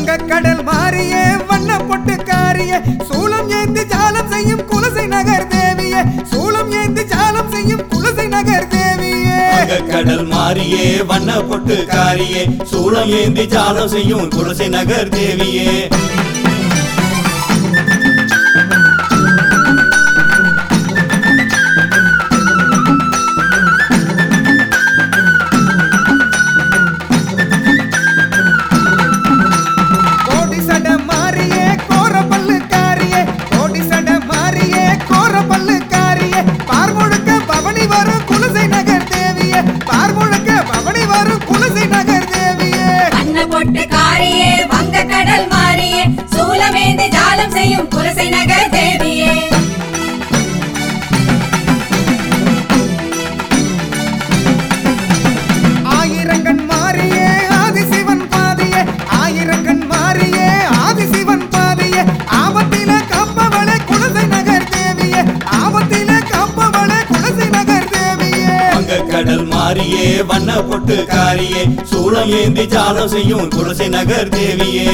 வங்கக்கடல் மாறியே வண்ண பொட்டுக்காரியே சூலம் ஏந்தி ஜாலம் செய்யும் குலசை நகர் தேவியே சூலம் ஏந்தி ஜாலம் செய்யும் குலசை நகர் தேவியே கடல் மாறியே வண்ண பொட்டு காரியே சூளம் ஏந்தி ஜாலம் செய்யும் குலசை நகர் தேவியே கோடி சட மாறியே கோர பல்லுக்காரியே கோடி சட மாறியே கோர பல்லுக்காரியே பார் முழுக்க பவனி வரும் குலசை நகர் தேவியே பார் முழுக்க பவனி வரும் குலசை நகர் தேவியே அன்ன பொட்டு காரியே வங்க கடல் மாறியே சூலமேந்து ஜாலம் செய்யும் குலசை நகர் தேவியே ஆயிரங்கண் மாறியே ஆதிசிவன் பாதியே ஆயிரங்கண் மாறியே ஆதிசிவன் பாதியே ஆபத்தில காப்பவளே குலசை நகர் தேவியே ஆபத்தில காப்பவளே குலசை நகர் தேவியே வங்க கடல் மாறியே வண்ண பொட்டு காரியே சூளம் ஏந்தி ஜாலம் செய்யும் குலசை நகர் தேவியே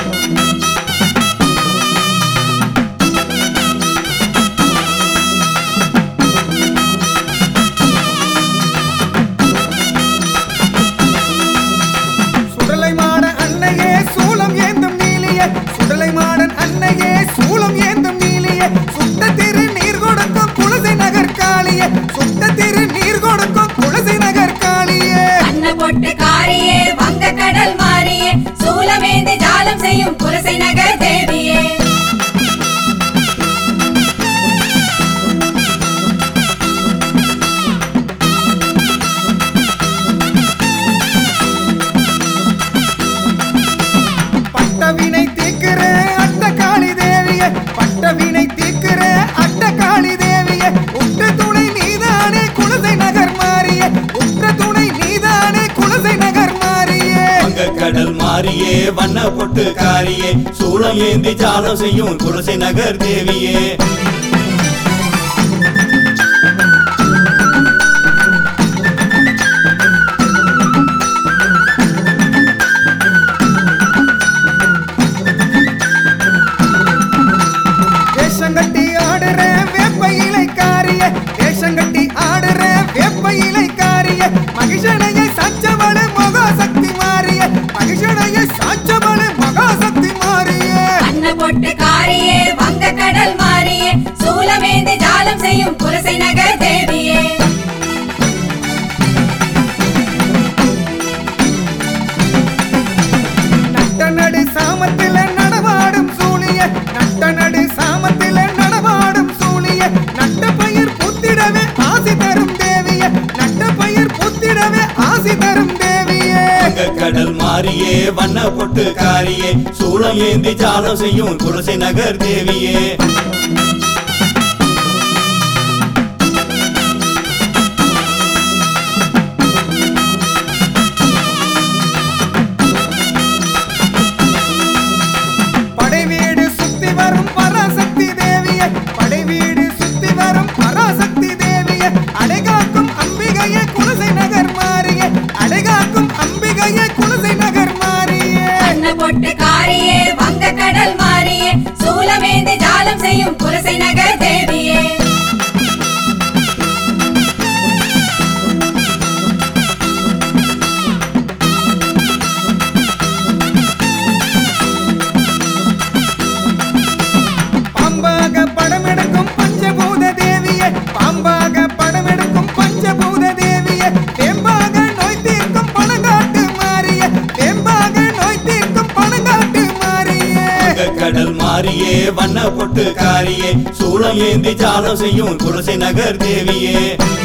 சுடலை மாட அன்னையே சூலம் ஏந்தும் நீலியே சுடலை மாடன் அன்னையே சூலம் ஏந்தும் நீலியே சுட்ட திரு நீர் கொடுக்கும் குலசை நகர் காளியே சுட்ட திரு நீர் கொடுக்கும் குலசை நகர் காளியே அன்ன பொட்டு காரியே வங்க கடல் மாறியே சூலமேந்து ஜாலம் செய்யும் குலசை நகர் தேவியே பட்டவினை தீக்கிற அட்ட காளி தேவியே பட்டவினை தீக்கிற அட்ட காளி தேவியே உற்ற துணை நீதானே குலசை நகர் மாறியே உற்ற துணை நீதானே குலசை நகர் மாறியே வங்க கடல் மாறியே வண்ண பொட்டு காரியே சூளம் ஏந்தி ஜாலம் செய்யும் குலசை நகர் தேவியே வேஷங்கட்டி ஆடுற வேப்ப இலைக்காரிய வேஷங்கட்டி ஆடுற வேப்ப இலைக்காரிய மகிஷனையை சாச்சவள மகாசக்தி மாறிய மகிஷனையை சாச்சவள மகாசக்தி மாறிய அன்ன பொட்டு காரியே வங்க கடல் மாறியே சூலமேந்து ஜாலம் செய்யும் குலசை நகர் தேவியே நட்ட நடு சாமத்தில நடவாடும் சூழிய நட்ட நடு சாமத்தில நடவாடும் சூழிய நட்ட பயிர் புத்திடவே ஆசி தரும் தேவிய நட்ட பயிர் புத்திடவே ஆசி தரும் தேவியே வங்க கடல் மாறியே வண்ண பொட்டு காரியே சூளம் ஏந்தி ஜாலம் செய்யும் குலசை நகர் தேவியே படை வீடு சுத்தி வரும் பராசக்தி தேவிய படை வீடு சுத்தி வரும் பராசக்தி தேவிய அடைகாக்கும் அம்பிகையே குலசை நகர் மாறிய அடைகாக்கும் அம்பிகையே குலசை நகர் மாறிய அன்ன பொட்டு காரியே வங்க கடல் மாறியே சூலமேந்து ஜாலம் செய்யும் குலசை நகர் தேவியே பாம்பாக படமெடுக்கும் பஞ்சபூத தேவியே பாம்பாக படமெடுக்கும் பஞ்சபூத தேவியே தேம்பாக நோய் தீர்க்கும் பணங்காட்டு மாறிய தேம்பாக நோய் தீர்க்கும் பணங்காட்டு மாறிய வங்க கடல் மாறியே வண்ண பொட்டு காரியே சூளம் ஏந்தி ஜாலம் செய்யும் குலசை நகர் தேவியே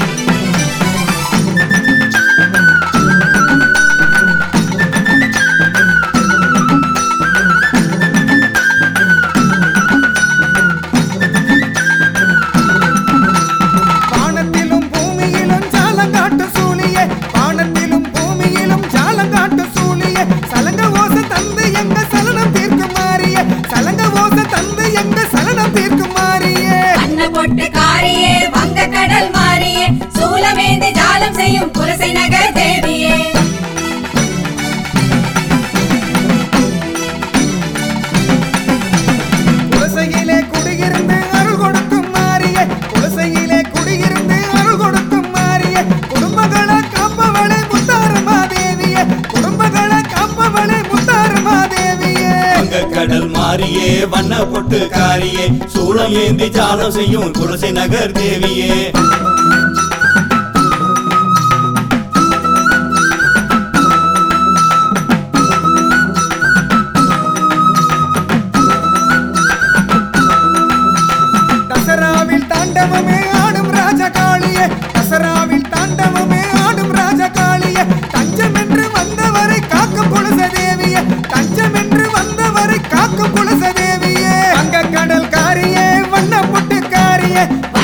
வானத்திலும் பூமியிலும் ஜாலங்காட்டு சூழியே வானத்திலும் பூமியிலும் ஜாலங்காட்டு சூழியே சலங்க ஓச தந்து எங்க சலனம் தீர்க்கும் மாறிய சலங்க ஓச தந்து எங்க சலனம் தீர்க்கும் மாறியே அன்ன பொட்டு காரியே வங்க கடல் மாறியே சூலமேந்து ஜாலம் செய்யும் குலசை நகர் தேவியே கடல் மாறியே வண்ண பொட்டு காரியே சூளம் ஏந்தி ஜாலம் செய்யும் குலசை நகர் தேவியே தசராவில் தாண்டவமே ஆடும் ராஜகாளியே தசராவில் தாண்டவமே ஆடும் ராஜகாளியே தஞ்சம் என்று வந்தவரை காக்கும் குலச தேவியே தஞ்சம் என்று வந்தவரை காக்கும் குலச தேவியே வங்க கடல் காரியே வண்ண பொட்டு காரியே